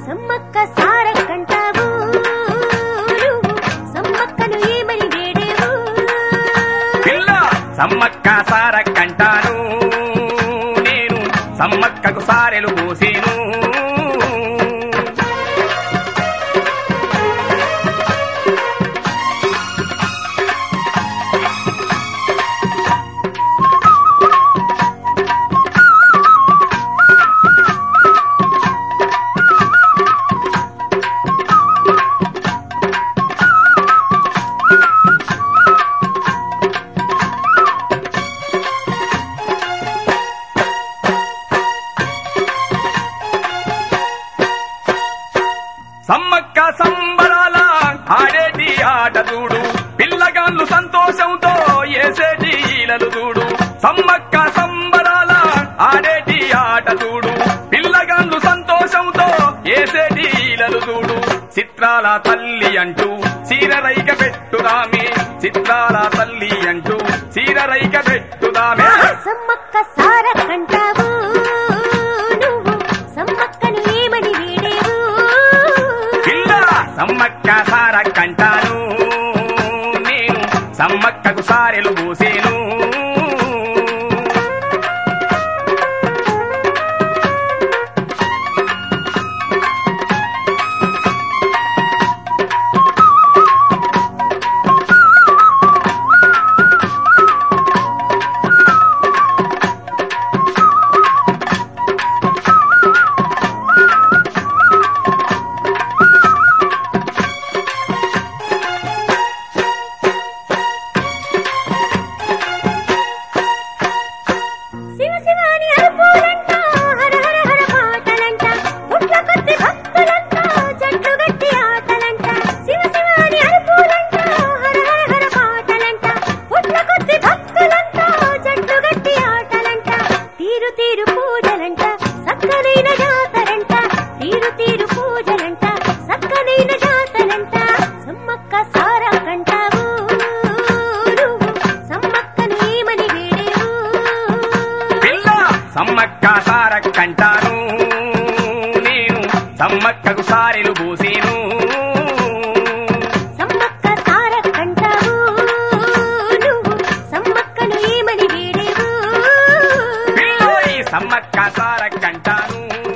సమ్మక్క సారక్కంటావు నువ్వు సమ్మక్కను ఏమని వేడేవు పిల్ల సమ్మక్క సారక్కంటాను నేను సమ్మక్కకు సారెలు పోసేను సమ్మక్క సంబరాల ఆడేటి ఆట చూడు పిల్లగాళ్ళు సంతోషంతో ఏసేటి ఈలలు చూడు సమ్మక్క సంబరాల ఆడేటి ఆట చూడు పిల్లగాళ్ళు సంతోషంతో ఏసేటి ఈలలు చూడు చిత్రాల తల్లి అంటూ చీరరైక పెట్టుదామే చిత్రాల తల్లి అంటూ చీరరైక పెట్టుదామే సమ్మక్క సారక్కంటావు నువ్వు సమ్మక్కను ఏమని వేడేవు పిల్ల సమ్మక్క సారక్కంటాను నేను సమ్మక్కకు సారెలు పోసేను శివ శివాని అరుపులంట హర హర హర పాటలంట పుట్ల కొద్ది భక్తులంట జట్లు గట్టి ఆటలంట శివ శివాని అరుపులంట హర హర హర పాటలంట పుట్ల కొద్ది భక్తులంట జట్లు గట్టి ఆటలంట తీరు తీరు పూజలంట సక్కనైన జాతరంట తీరు తీరు పూజలంట సక్కనైన జాతరంట సమ్మక్క సారా కంటావు నువ్వు సమ్మక్కను ఏమని వేడేవు పిల్ల సమ్మక్క సారక్కంటాను నేను సమ్మక్కకు సారెలు పోసేను సమ్మక్క సారక్కంటావు నువ్వు సమ్మక్కను ఏమని వేడేవు పిల్లోయ్ సమ్మక్క సారక్కంటాను